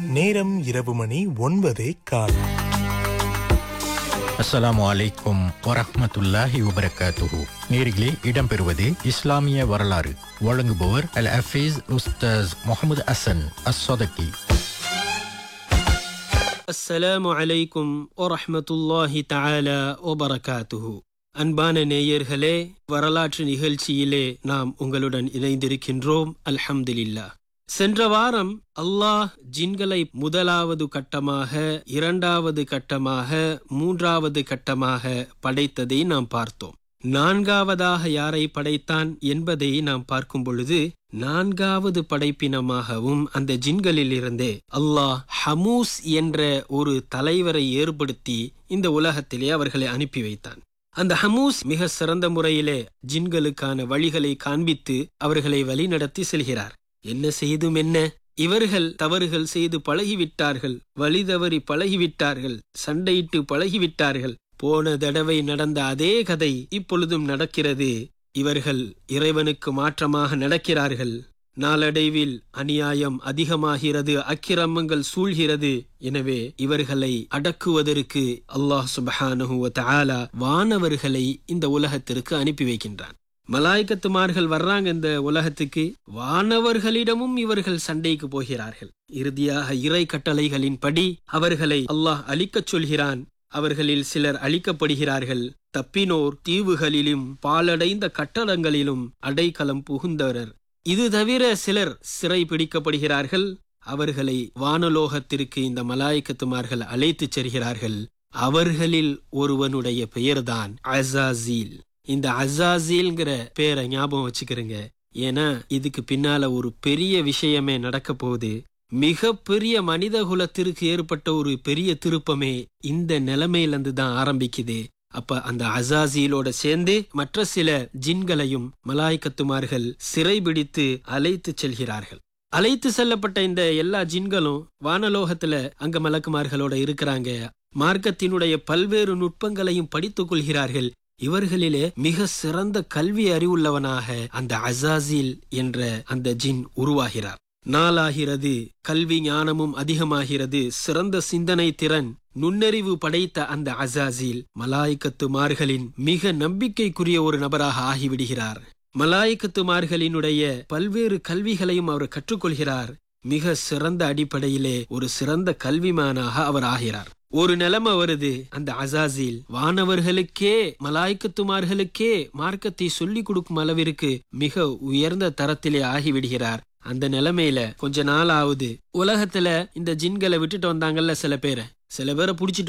நேரம் இரவு மணி ஒன்பதே கால் அஸ்ஸலாமு அலைக்கும் வரஹ்மத்துல்லாஹி வபரகாத்துஹு நேரிலே இடம்பெறுவது இஸ்லாமிய வரலாறு வழங்குபவர் அல் ஹஃபீஸ் உஸ்தாஸ் முகமது அசன் அஸ்ஸதகி அஸ்ஸலாமு அலைக்கும் வரஹ்மத்துல்லாஹி தஆலா வபரகாத்துஹு அன்பான நேயர்களே வரலாற்று நிகழ்ச்சியிலே நாம் உங்களுடன் இணைந்திருக்கின்றோம் அல்ஹம்துலில்லாஹ் சென்ற வாரம் அல்லாஹ் ஜின்களை முதலாவது கட்டமாக இரண்டாவது கட்டமாக மூன்றாவது கட்டமாக படைத்ததை நாம் பார்த்தோம் நான்காவதாக யாரை படைத்தான் என்பதை நாம் பார்க்கும் பொழுது நான்காவது படைப்பினமாகவும் அந்த ஜின்களில் இருந்தே அல்லாஹ் ஹமூஸ் என்ற ஒரு தலைவரை ஏற்படுத்தி இந்த உலகத்திலே அவர்களை அனுப்பி வைத்தான் அந்த ஹமூஸ் மிக சிறந்த முறையிலே ஜின்களுக்கான வழிகளை காண்பித்து அவர்களை வழிநடத்தி செல்கிறார் என்ன செய்தும் என்ன இவர்கள் தவறுகள் செய்து பழகிவிட்டார்கள் வழி தவறி பழகிவிட்டார்கள் சண்டையிட்டு பழகிவிட்டார்கள் போன தடவை நடந்த அதே கதை இப்பொழுதும் நடக்கிறது இவர்கள் இறைவனுக்கு மாற்றமாக நடக்கிறார்கள் நாளடைவில் அநியாயம் அதிகமாகிறது அக்கிரமங்கள் சூழ்கிறது எனவே இவர்களை அடக்குவதற்கு அல்லாஹ் சுபஹானுவ தஆலா வானவர்களை இந்த உலகத்திற்கு அனுப்பி வைக்கின்றான் மலாய்க்கத்துமார்கள் வர்றாங்க இந்த உலகத்துக்கு வானவர்களிடமும் இவர்கள் சண்டைக்கு போகிறார்கள் இறுதியாக இறை கட்டளைகளின் படி அவர்களை அல்லாஹ் அழிக்கச் சொல்கிறான் அவர்களில் சிலர் அழிக்கப்படுகிறார்கள் தப்பினோர் தீவுகளிலும் பாலடைந்த கட்டடங்களிலும் அடைக்கலம் புகுந்தவர் இது தவிர சிலர் சிறை பிடிக்கப்படுகிறார்கள் அவர்களை வானலோகத்திற்கு இந்த மலாய்க்கத்துமார்கள் அழைத்துச் செல்கிறார்கள் அவர்களில் ஒருவனுடைய பெயர்தான் அசாசீல் இந்த அசாசீல்ங்கிற பேரை ஞாபகம் வச்சுக்கிறேங்க ஏன்னா இதுக்கு பின்னால ஒரு பெரிய விஷயமே நடக்க போகுது மிக பெரிய மனித குலத்திற்கு ஏற்பட்ட ஒரு பெரிய திருப்பமே இந்த நிலைமையிலிருந்து தான் ஆரம்பிக்குது அப்ப அந்த அசாசியிலோட சேர்ந்து மற்ற சில ஜின்களையும் மலாய்க்கத்துமார்கள் சிறைபிடித்து அழைத்து செல்கிறார்கள் அழைத்து செல்லப்பட்ட இந்த எல்லா ஜின்களும் வானலோகத்துல அங்க மலக்குமார்களோட இருக்கிறாங்க மார்க்கத்தினுடைய பல்வேறு நுட்பங்களையும் படித்துக் கொள்கிறார்கள் இவர்களிலே மிக சிறந்த கல்வி அறிவுள்ளவனாக அந்த அசாசில் என்ற அந்த ஜின் உருவாகிறார் நாளாகிறது கல்வி ஞானமும் அதிகமாகிறது சிறந்த சிந்தனை திறன் நுண்ணறிவு படைத்த அந்த அசாசில் மலாய்க்கத்துமார்களின் மிக நம்பிக்கைக்குரிய ஒரு நபராக ஆகிவிடுகிறார் மலாய்க்கத்துமார்களினுடைய பல்வேறு கல்விகளையும் அவர் கற்றுக்கொள்கிறார் மிக சிறந்த அடிப்படையிலே ஒரு சிறந்த கல்விமானாக அவர் ஆகிறார் ஒரு நிலைமை வருது அந்த அசாசில் வானவர்களுக்கே மலாய்க்கத்துமார்களுக்கே மார்க்கத்தை சொல்லிக் கொடுக்கும் அளவிற்கு மிக உயர்ந்த தரத்திலே ஆகிவிடுகிறார் அந்த நிலைமையில கொஞ்ச நாள் ஆகுது உலகத்துல இந்த ஜின்களை விட்டுட்டு வந்தாங்கல்ல சில பேரை சில பேரை புடிச்சிட்டு